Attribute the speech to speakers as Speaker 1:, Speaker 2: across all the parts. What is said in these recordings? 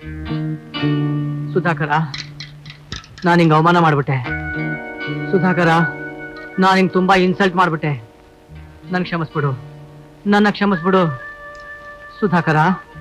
Speaker 1: ಸುಧಾಕರ ನಾನು ಹಿಂಗ ಅವಮಾನ ಮಾಡ್ಬಿಟ್ಟೆ ಸುಧಾಕರ ನಾನು ಹಿಂಗ್ ತುಂಬಾ ಇನ್ಸಲ್ಟ್ ಮಾಡ್ಬಿಟ್ಟೆ ನನ್ ಕ್ಷಮಿಸ್ಬಿಡು ನನ್ನ ಕ್ಷಮಿಸ್ಬಿಡು ಸುಧಾಕರ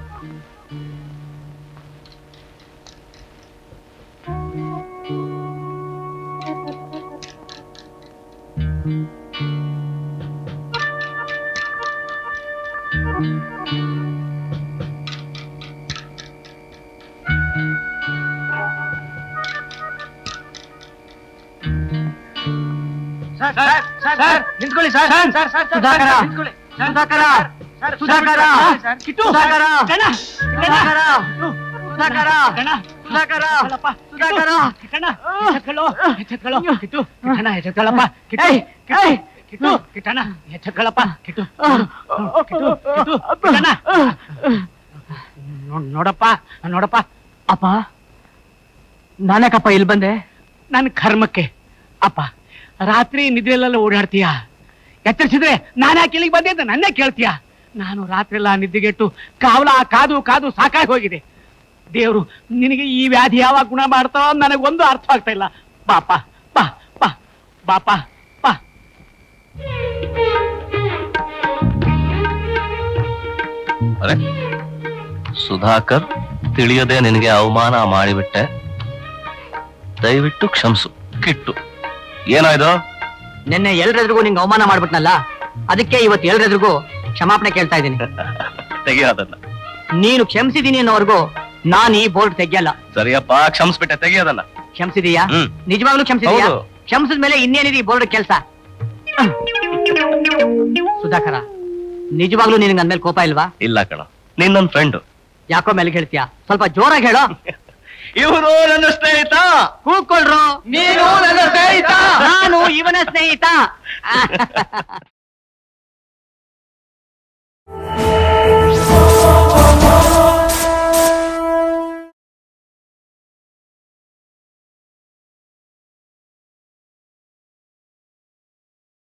Speaker 2: ನಿಂತ್ಕೊಳ್ಳಿ ಸರ್ ಸರ್ ಸರ್
Speaker 1: ಸುಧಾಕರ
Speaker 2: ನಿಂತ್ಕೊಳ್ಳಿ
Speaker 1: ಸುಧಾಕರ ಸುಧಾಕರ
Speaker 2: ಕಿಟ್ಟು
Speaker 1: ಸುಧಾಕರ
Speaker 2: ಕಣ
Speaker 1: ಸುಧಾಕರ ಸುಧಾಕರ
Speaker 2: ಕಣ
Speaker 1: ಸುಧಾಕರ ಸುಧಾಕರ
Speaker 2: ಕಣ ಎಚ್ಚಕೊಳ್ಳೋ ಎಚ್ಚಕೊಳ್ಳೋ ಕಿಟ್ಟು ಕಿಟ್ಟಣ ಎಚ್ಚಕೊಳ್ಳಪ್ಪ ಕಿಟ್ಟು
Speaker 1: ಏಯ್, ಏಯ್.
Speaker 2: ಕಿಟ್ಟು ಕಿಟ್ಟಣ ಎಚ್ಚಕೊಳ್ಳಪ್ಪ ಕಿಟ್ಟು ಕಿಟ್ಟು ಕಿಟ್ಟು ಕಿಟ್ಟಣ ನೋಡ್- ನೋಡಪ್ಪ ನೋಡಪ್ಪ
Speaker 1: ಅಪ್ಪ ನಾನ್ಯಾಕಪ್ಪ ಇಲ್ಲಿ ಬಂದೆ
Speaker 2: ನನ್ನ ಕರ್ಮಕ್ಕೆ ಅಪ್ಪ ರಾತ್ರಿ ನಿದ್ರೆಲ್ಲ ಓಡಾಡ್ತೀಯ ಎಚ್ಚರಿಸಿದ್ರೆ ನಾನು ಯಾಕೆ ಇಲ್ಲಿಗೆ ಬಂದೆ ಅಂತ ನನ್ನೇ ಕೇಳ್ತೀಯ ನಾನು ರಾತ್ರಿ ಎಲ್ಲ ನಿದ್ದೆಗೆಟ್ಟು ಕಾವಲ ಕಾದು ಕಾದು ಸಾಕಾಗಿ ಹೋಗಿದೆ ದೇವ್ರು ನಿನಗೆ ಈ ವ್ಯಾಧಿ ಯಾವಾಗ ಗುಣ ಮಾಡ್ತಾವ ನನಗೊಂದು ಅರ್ಥ ಆಗ್ತಾ ಇಲ್ಲ ಬಾಪ ಬಾ ಬಾ ಬಾಪ ಬಾ
Speaker 3: ಅರೆ ಸುಧಾಕರ್ ತಿಳಿಯದೆ ನಿನಗೆ ಅವಮಾನ ಮಾಡಿಬಿಟ್ಟೆ ದಯವಿಟ್ಟು ಕ್ಷಮಿಸು ಕಿಟ್ಟು ಏನಾಯ್ತು
Speaker 1: ನಿನ್ನೆ ಎಲ್ರೆದ್ರಿಗೂ ನಿಂಗೆ ಅವಮಾನ ಮಾಡ್ಬಿಟ್ನಲ್ಲ ಅದಕ್ಕೆ ಇವತ್ತು ಎಲ್ರೆದ್ರಿಗೂ ಕ್ಷಮಾಪಣೆ ಕೇಳ್ತಾ ಇದ್ದೀನಿ
Speaker 3: ತೆಗಿಯೋದನ್ನ
Speaker 1: ನೀನು ಕ್ಷಮಿಸಿದೀನಿ ಅನ್ನೋವರೆಗೂ ನಾನು ಈ ಬೋರ್ಡ್ ತೆಗಿಯಲ್ಲ
Speaker 3: ಸರಿಯಪ್ಪ ಕ್ಷಮಿಸ್ಬಿಟ್ಟೆ ತೆಗಿಯೋದನ್ನ
Speaker 1: ಕ್ಷಮಿಸಿದೀಯಾ
Speaker 3: ಹ್ಮ್
Speaker 1: ನಿಜವಾಗ್ಲೂ ಕ್ಷಮಿಸಿದೀಯಾ
Speaker 3: ಹೌದು.
Speaker 1: ಕ್ಷಮಿಸಿದ ಮೇಲೆ ಇನ್ನೇನಿದೆ ಈ ಬೋರ್ಡ್ ಕೆಲಸ ಸುಧಾಕರ ನಿಜವಾಗ್ಲೂ ನಿನಗೆ ನನ್ ಮೇಲೆ ಕೋಪ ಇಲ್ವಾ
Speaker 3: ಇಲ್ಲ ಕಣ ನೀನ್ ನನ್ನ ಫ್ರೆಂಡ್
Speaker 1: ಯಾಕೋ ಮೇಲೆ ಹೇಳ್ತೀಯಾ ಸ್ವಲ್ಪ ಜೋರಾಗಿ ಹೇಳೋ
Speaker 3: ಇವರು ನನ್ನ ಸ್ನೇಹಿತ
Speaker 1: ಕೂತ್ಕೊಳ್ರು
Speaker 3: ನೀನು ನನ್ನ ಸ್ನೇಹಿತ
Speaker 1: ನಾನು ಇವನ ಸ್ನೇಹಿತ